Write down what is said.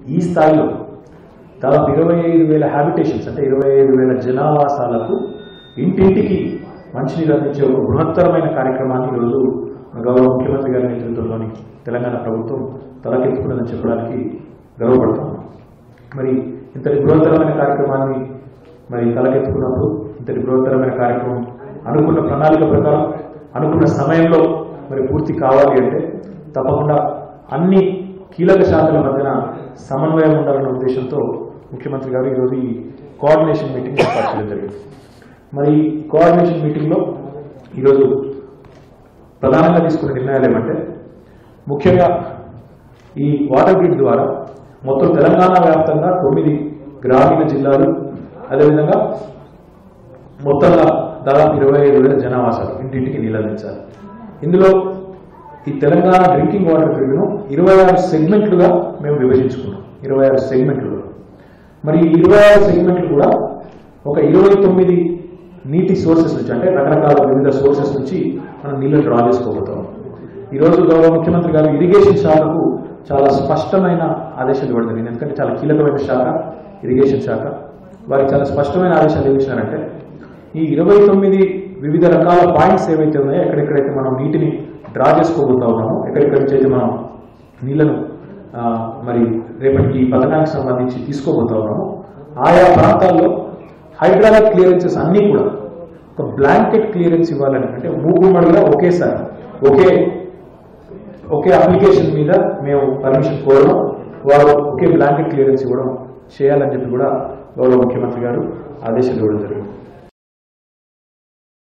ఈ స్థాయిలో దాదాపు ఇరవై ఐదు వేల హ్యాబిటేషన్స్ అంటే ఇరవై ఐదు వేల జనావాసాలకు ఇంటింటికి మంచినీరు అందించే ఒక బృహత్తరమైన కార్యక్రమాన్ని ఈరోజు మన గౌరవ ముఖ్యమంత్రి గారి నేతృత్వంలోని తెలంగాణ ప్రభుత్వం తలకెత్తుకున్నదని చెప్పడానికి గర్వపడతాం మరి ఇంతటి బృహత్తరమైన కార్యక్రమాన్ని మరి తలకెత్తుకున్నప్పుడు ఇంతటి బృహత్తరమైన కార్యక్రమం అనుకున్న ప్రణాళిక ప్రకారం అనుకున్న సమయంలో మరి పూర్తి కావాలి అంటే తప్పకుండా అన్ని కీలక శాఖల మధ్యన సమన్వయం ఉండాలన్న ఉద్దేశంతో ముఖ్యమంత్రి గారు ఈరోజు ఈ కోఆర్డినేషన్ మీటింగ్ ఏర్పాటు చేయడం జరిగింది మరి ఈ కోఆర్డినేషన్ మీటింగ్లో ఈరోజు ప్రధానంగా తీసుకున్న నిర్ణయాలు ఏమంటే ముఖ్యంగా ఈ వాటర్ గ్రిడ్ ద్వారా మొత్తం తెలంగాణ వ్యాప్తంగా తొమ్మిది గ్రామీణ జిల్లాలు అదేవిధంగా మొత్తంగా దాదాపు ఇరవై ఐదు వేల జనావాసాలు ఇంటింటికి నీళ్ళు అందించాలి ఇందులో ఈ తెలంగాణ డ్రింకింగ్ వాటర్ గ్రిడ్ను ఇరవై ఆరు సెగ్మెంట్లుగా మేము విభజించుకున్నాం ఇరవై ఆరు సెగ్మెంట్లుగా మరి ఈ ఇరవై ఆరు సెగ్మెంట్లు కూడా ఒక ఇరవై తొమ్మిది నీటి సోర్సెస్ నుంచి అంటే రకరకాల వివిధ సోర్సెస్ నుంచి మనం నీళ్లు డ్రా చేసుకోబోతాం ఈరోజు గౌరవ ముఖ్యమంత్రి గారు ఇరిగేషన్ శాఖకు చాలా స్పష్టమైన ఆదేశాలు ఇవ్వడం జరిగింది ఎందుకంటే చాలా కీలకమైన శాఖ ఇరిగేషన్ శాఖ వారికి చాలా స్పష్టమైన ఆదేశాలు ఏమి ఇచ్చినారంటే ఈ ఇరవై తొమ్మిది వివిధ రకాల పాయింట్స్ ఏవైతే ఉన్నాయో ఎక్కడెక్కడైతే మనం నీటిని డ్రా చేసుకోబోతా ఉన్నామో ఎక్కడెక్కడి నుంచి అయితే మనం నీళ్లను ఆ, మరి రేపటికి ఈ పథకానికి సంబంధించి తీసుకోబోతా ఉన్నామో ఆయా ప్రాంతాల్లో హైడ్రాలిక్ క్లియరెన్సెస్ అన్నీ కూడా ఒక బ్లాంకెట్ క్లియరెన్స్ ఇవ్వాలని అంటే మూగుమ్మడిగా ఒకేసారి ఒకే ఒకే అప్లికేషన్ మీద మేము పర్మిషన్ కోరడం వారు ఒకే బ్లాంకెట్ క్లియరెన్స్ ఇవ్వడం చేయాలని చెప్పి కూడా గౌరవ ముఖ్యమంత్రి గారు ఆదేశాలు ఇవ్వడం జరిగింది